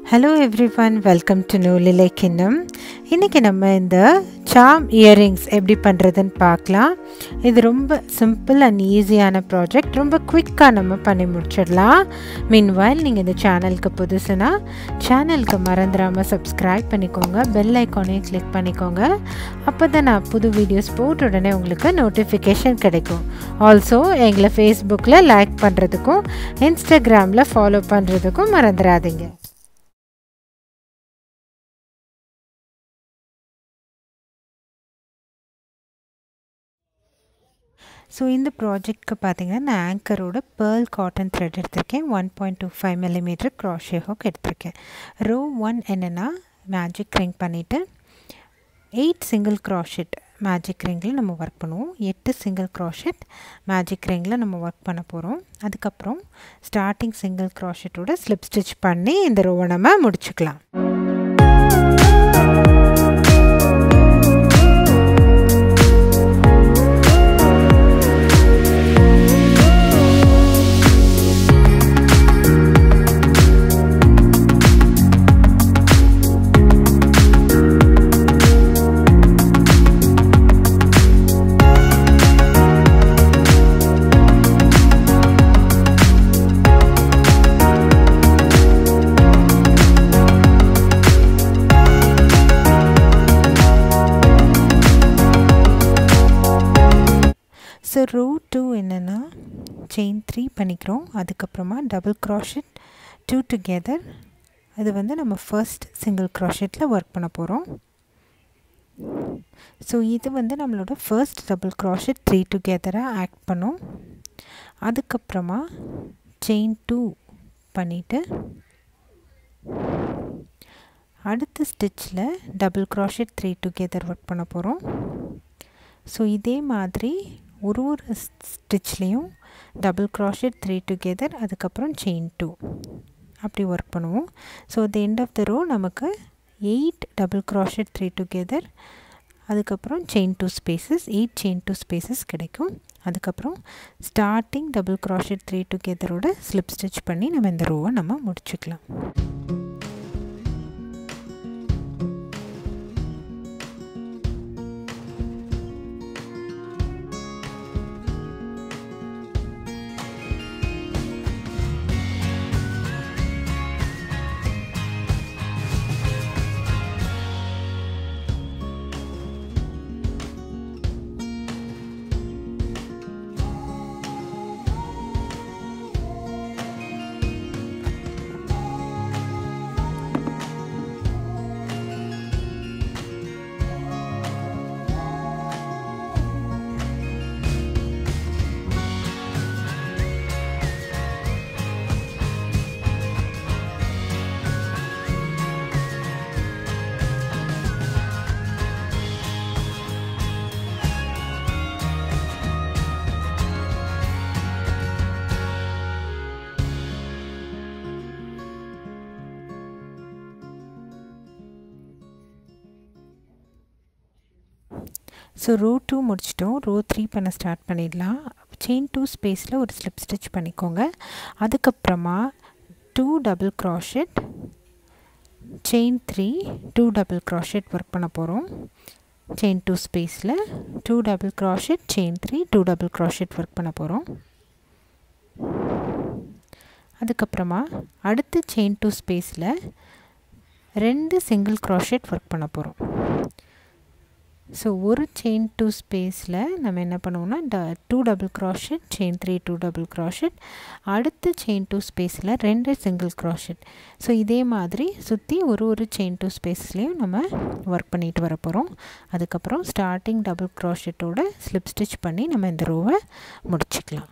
hello everyone welcome to நூலிலை கிண்ணம் இன்றைக்கி நம்ம இந்த சாம் இயரிங்ஸ் எப்படி பண்ணுறதுன்னு பார்க்கலாம் இது ரொம்ப சிம்பிள் அண்ட் ஈஸியான ப்ராஜெக்ட் ரொம்ப குவிக்காக நம்ம பண்ணி முடிச்சிடலாம் மீன்வைல் நீங்கள் இந்த சேனலுக்கு புதுசுனா சேனலுக்கு மறந்துடாமல் சப்ஸ்கிரைப் பண்ணிக்கோங்க பெல் ஐக்கானையும் கிளிக் பண்ணிக்கோங்க அப்போ தான் நான் புது வீடியோஸ் போட்ட உடனே உங்களுக்கு நோட்டிஃபிகேஷன் கிடைக்கும் ஆல்சோ எங்களை ஃபேஸ்புக்கில் லைக் பண்ணுறதுக்கும் இன்ஸ்டாகிராமில் ஃபாலோ பண்ணுறதுக்கும் மறந்துடாதீங்க ஸோ இந்த ப்ராஜெக்ட்க்கு பார்த்தீங்கன்னா நான் ஆங்கரோட பேர்ல் காட்டன் த்ரெட் எடுத்திருக்கேன் one point two five millimetre crochet hook எடுத்திருக்கேன் ரோ ஒன் என்னென்னா மேஜிக் ரிங் பண்ணிவிட்டு எயிட் சிங்கிள் க்ராஷெட் மேஜிக் ரிங்கில் நம்ம ஒர்க் பண்ணுவோம் எட்டு சிங்கிள் க்ராஷெட் மேஜிக் ரிங்கில் நம்ம ஒர்க் பண்ண போகிறோம் அதுக்கப்புறம் ஸ்டார்டிங் சிங்கிள் க்ராஷெட்டோட ஸ்லிப் ஸ்டிச் பண்ணி இந்த ரோவை நம்ம முடிச்சுக்கலாம் ஸோ ரோ டூ என்னென்னா செயின் த்ரீ பண்ணிக்கிறோம் அதுக்கப்புறமா டபுள் க்ராஷெட் டூ டுகெதர் அது வந்து நம்ம ஃபர்ஸ்ட் சிங்கிள் க்ராஷெட்டில் ஒர்க் பண்ண போகிறோம் ஸோ இது வந்து நம்மளோட ஃபர்ஸ்ட் டபுள் க்ராஷெட் த்ரீ டுகெதராக ஆக்ட் பண்ணும் அதுக்கப்புறமா செயின் டூ பண்ணிவிட்டு அடுத்த ஸ்டிச்சில் double crochet three together work பண்ண போகிறோம் ஸோ இதே மாதிரி ஒரு ஒரு ஸ்டிச்லேயும் டபுள் க்ராஷெட் த்ரீ டுகெதர் அதுக்கப்புறம் செயின் டூ அப்படி ஒர்க் பண்ணுவோம் so the end of the row நமக்கு eight double crochet three together அதுக்கப்புறம் chain two spaces eight chain two spaces கிடைக்கும் அதுக்கப்புறம் ஸ்டார்டிங் டபுள் க்ராஷெட் த்ரீ டுகெதரோட ஸ்லிப் ஸ்டிச் பண்ணி நம்ம இந்த ரோவை நம்ம முடிச்சுக்கலாம் ஸோ ரோ டூ முடிச்சிட்டோம் ரோ த்ரீ பண்ண ஸ்டார்ட் பண்ணிடலாம் செயின் டூ ஸ்பேஸில் ஒரு ஸ்லிப் ஸ்டிச் பண்ணிக்கோங்க அதுக்கப்புறமா two double crochet chain three two double crochet work பண்ண போகிறோம் செயின் டூ ஸ்பேஸில் two double crochet chain three two double crochet work பண்ண போகிறோம் அதுக்கப்புறமா அடுத்து செயின் டூ ஸ்பேஸில் ரெண்டு சிங்கிள் க்ராஷெட் ஒர்க் பண்ண போகிறோம் ஸோ ஒரு செயின் டூ ஸ்பேஸில் நம்ம என்ன பண்ணுவோம்னா ட two double crochet chain three two double crochet அடுத்த செயின் டூ ஸ்பேஸில் ரெண்டு சிங்கிள் க்ராஷெட் ஸோ இதே மாதிரி சுற்றி ஒரு ஒரு செயின் டூ ஸ்பேஸ்லேயும் நம்ம ஒர்க் பண்ணிட்டு வர போகிறோம் அதுக்கப்புறம் ஸ்டார்டிங் டபுள் க்ராஷெட்டோட ஸ்லிப் ஸ்டிச் பண்ணி நம்ம இந்த ரோவை முடிச்சுக்கலாம்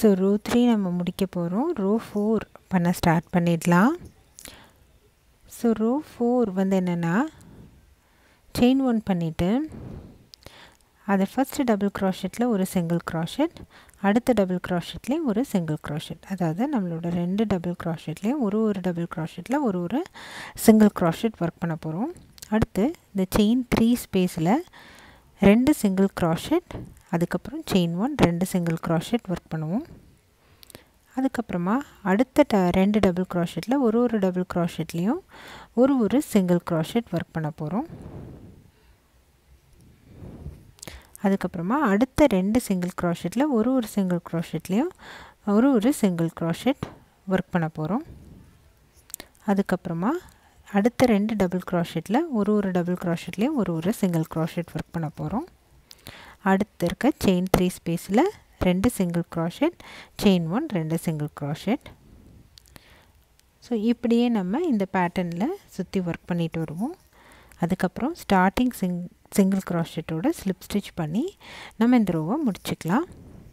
ஸோ ரோ த்ரீ நம்ம முடிக்க போகிறோம் ரோ ஃபோர் பண்ண ஸ்டார்ட் பண்ணிடலாம் ஸோ ரோ ஃபோர் வந்து என்னென்னா செயின் ஒன் பண்ணிவிட்டு அதை ஃபஸ்ட்டு டபுள் க்ராஷெட்டில் ஒரு சிங்கிள் க்ராஷெட் அடுத்த டபுள் க்ராஷெட்லேயும் ஒரு சிங்கிள் க்ராஷெட் அதாவது நம்மளோட ரெண்டு டபுள் க்ராஷெட்லேயும் ஒரு ஒரு டபுள் க்ராஷெட்டில் ஒரு ஒரு சிங்கிள் க்ராஷெட் ஒர்க் பண்ண போகிறோம் அடுத்து இந்த செயின் த்ரீ ஸ்பேஸில் ரெண்டு சிங்கிள் க்ராஷெட் அதுக்கப்புறம் செயின் ஒன் ரெண்டு சிங்கிள் க்ராஷெட் ஒர்க் பண்ணுவோம் அதுக்கப்புறமா அடுத்த ட ரெண்டு டபுள் க்ராஷெட்டில் ஒரு ஒரு டபுள் க்ராஷெட்லேயும் ஒரு ஒரு சிங்கிள் க்ராஷெட் ஒர்க் பண்ண போகிறோம் அதுக்கப்புறமா அடுத்த ரெண்டு சிங்கிள் க்ராஷெட்டில் ஒரு ஒரு சிங்கிள் க்ராஷெட்லேயும் ஒரு ஒரு சிங்கிள் க்ராஷெட் ஒர்க் பண்ண போகிறோம் அதுக்கப்புறமா அடுத்த ரெண்டு டபுள் க்ராஷெட்டில் ஒரு ஒரு டபுள் க்ராஷெட்லேயும் ஒரு ஒரு சிங்கிள் க்ராஷெட் ஒர்க் பண்ண போகிறோம் அடுத்து இருக்க செயின் த்ரீ ஸ்பேஸில் ரெண்டு சிங்கிள் க்ராஷெட் செயின் ஒன் ரெண்டு சிங்கிள் க்ராஷெட் ஸோ இப்படியே நம்ம இந்த பேட்டர்னில் சுற்றி ஒர்க் பண்ணிட்டு வருவோம் அதுக்கப்புறம் ஸ்டார்டிங் சிங் சிங்கிள் க்ராஷெட்டோட ஸ்லிப் ஸ்டிச் பண்ணி நம்ம இந்த ரோவை முடிச்சுக்கலாம்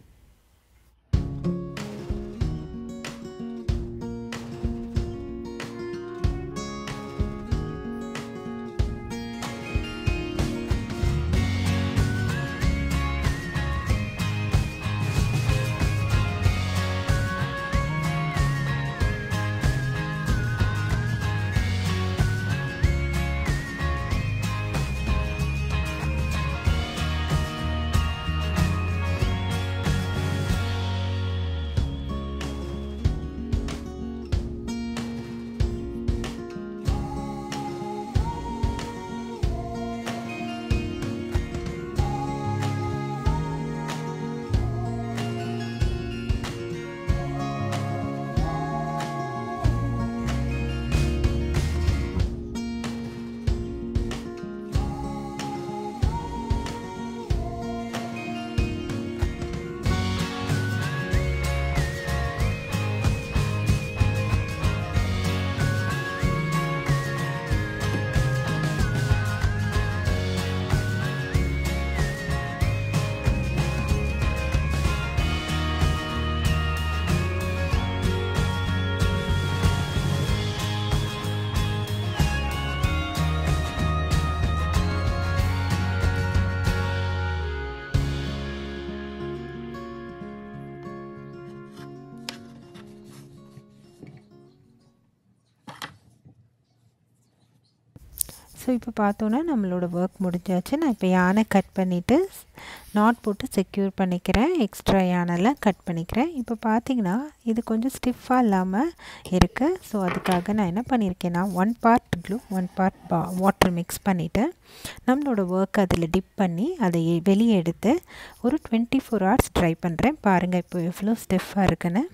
ஸோ இப்போ பார்த்தோன்னா நம்மளோட ஒர்க் முடிஞ்சாச்சு நான் இப்போ யானை கட் பண்ணிவிட்டு நாட் போட்டு செக்யூர் பண்ணிக்கிறேன் எக்ஸ்ட்ரா யானெல்லாம் கட் பண்ணிக்கிறேன் இப்போ பார்த்தீங்கன்னா இது கொஞ்சம் ஸ்டிஃபாக இல்லாமல் இருக்குது ஸோ அதுக்காக நான் என்ன பண்ணியிருக்கேன்னா one part glue one part பா வாட்டர் மிக்ஸ் பண்ணிவிட்டு நம்மளோட ஒர்க் அதில் டிப் பண்ணி அதை வெளியே எடுத்து ஒரு டுவெண்ட்டி ஃபோர் ஹவர்ஸ் ட்ரை பண்ணுறேன் பாருங்கள் இப்போ எவ்வளோ ஸ்டிஃபாக இருக்குன்னு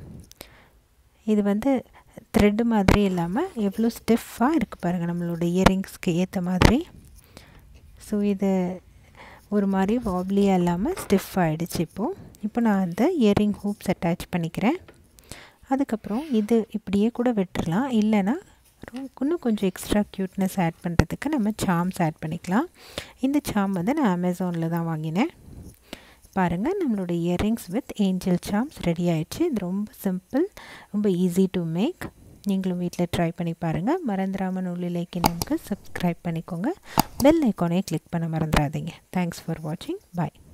இது வந்து த்ரெட்டு மாதிரி இல்லாமல் எவ்வளோ ஸ்டிஃபாக இருக்குது பாருங்கள் நம்மளோட இயரிங்ஸ்க்கு ஏற்ற மாதிரி ஸோ இது ஒரு மாதிரி வாப்லியாக இல்லாமல் ஸ்டிஃப் ஆகிடுச்சு இப்போது இப்போ நான் அந்த இயரிங் ஹூப்ஸ் அட்டாச் பண்ணிக்கிறேன் அதுக்கப்புறம் இது இப்படியே கூட விட்டுறலாம் இல்லைன்னா இன்னும் கொஞ்சம் எக்ஸ்ட்ரா க்யூட்னஸ் ஆட் பண்ணுறதுக்கு நம்ம சாம்ஸ் ஆட் பண்ணிக்கலாம் இந்த சாம் வந்து நான் அமேசானில் தான் வாங்கினேன் பாருங்கள் நம்மளோட earrings with angel charms ready ஆயிடுச்சு இது ரொம்ப சிம்பிள் ரொம்ப ஈஸி டு மேக் நீங்களும் வீட்டில் ட்ரை பண்ணி பாருங்கள் மறந்துடாமல் உள்ளிலைக்கு நமக்கு சப்ஸ்கிரைப் பண்ணிக்கோங்க பெல் ஐக்கானே கிளிக் பண்ண மறந்துடாதீங்க தேங்க்ஸ் ஃபார் வாட்சிங் பாய்